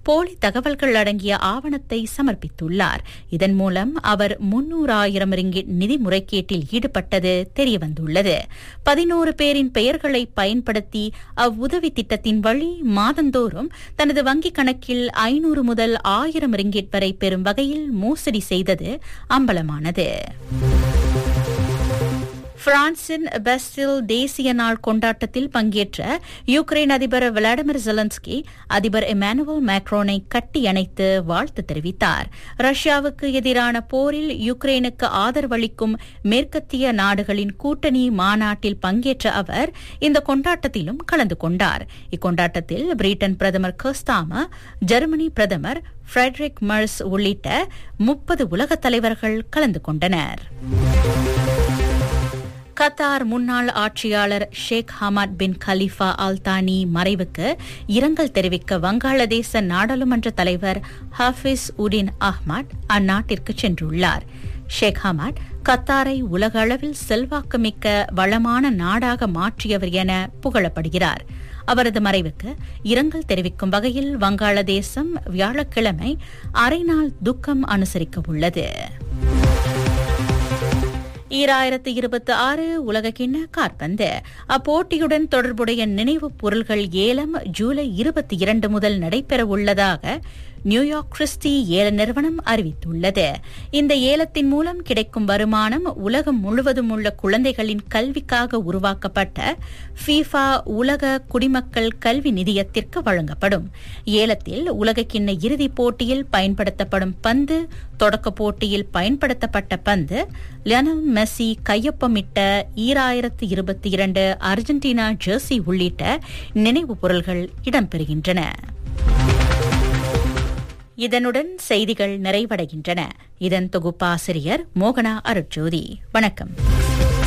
போலி தகவல்கள் அடங்கிய ஆவணத்தை சமர்ப்பித்துள்ளார் இதன் மூலம் அவர் முன்னூறாயிரம் ரிங்கிட் நிதி முறைகேட்டில் ஈடுபட்டது தெரியவந்துள்ளது பதினோரு பேரின் பெயர்களை பயன்படுத்தி அவ்வுதவி திட்டத்தின் வழி மாதந்தோறும் தனது வங்கிக் கணக்கில் ஐநூறு முதல் ஆயிரம் ரிங்கிட் வரை பெறும் வகையில் மோசடி செய்தது அம்பலமானது பிரான்சின் பெஸ்டில் தேசிய நாள் கொண்டாட்டத்தில் பங்கேற்ற யுக்ரைன் அதிபர் விளாடிமிர் ஜெலன்ஸ்கி அதிபர் இமானுவல் மேக்ரோனை கட்டியணைத்து வாழ்த்து தெரிவித்தார் ரஷ்யாவுக்கு எதிரான போரில் யுக்ரைனுக்கு ஆதரவளிக்கும் மேற்கத்திய நாடுகளின் கூட்டணி மாநாட்டில் பங்கேற்ற அவர் இந்த கொண்டாட்டத்திலும் கலந்து கொண்டார் இக்கொண்டாட்டத்தில் பிரிட்டன் பிரதமர் கஸ்தாம ஜெர்மனி பிரதமர் ஃபிரெட்ரிக் மர்ஸ் உள்ளிட்ட முப்பது உலகத் தலைவர்கள் கலந்து கொண்டனர் கத்தார் முன்னாள் ஆட்சியாளர் ஷேக் ஹமாத் பின் கலீஃபா அல்தானி மறைவுக்கு இரங்கல் தெரிவிக்க வங்காளதேச நாடாளுமன்ற தலைவர் ஹாஃபிஸ் உடின் அஹ்மத் அந்நாட்டிற்கு சென்றுள்ளார் ஷேக் ஹமாத் கத்தாரை உலக அளவில் செல்வாக்குமிக்க வளமான நாடாக மாற்றியவர் என புகழப்படுகிறார் அவரது மறைவுக்கு இரங்கல் தெரிவிக்கும் வகையில் வங்காளதேசம் வியாழக்கிழமை அரை நாள் துக்கம் அனுசரிக்க உள்ளது ஈராயிரத்து இருபத்தி ஆறு உலகக்கிண்ண காற்பந்து அப்போட்டியுடன் தொடர்புடைய நினைவுப் பொருள்கள் ஏலம் ஜூலை இருபத்தி இரண்டு முதல் நடைபெறவுள்ளதாக நியூயார்க் கிறிஸ்டி ஏல நிறுவனம் அறிவித்துள்ளது இந்த ஏலத்தின் மூலம் கிடைக்கும் வருமானம் உலகம் முழுவதும் உள்ள குழந்தைகளின் கல்விக்காக உருவாக்கப்பட்ட ஃபீஃபா உலக குடிமக்கள் கல்வி நிதியத்திற்கு வழங்கப்படும் ஏலத்தில் உலகக்கிண்ண இறுதிப் போட்டியில் பயன்படுத்தப்படும் பந்து தொடக்க போட்டியில் பயன்படுத்தப்பட்ட பந்து லியனல் மெஸ்ஸி கையொப்பமிட்ட ஈராயிரத்து இருபத்தி இரண்டு அர்ஜென்டினா ஜெர்சி உள்ளிட்ட நினைவுப் பொருள்கள் இடம்பெறுகின்றன இதனுடன் செய்திகள் நிறைவடைகின்றன இதன் தொகுப்பாசிரியர் மோகனா அருட்ஜோதி வணக்கம்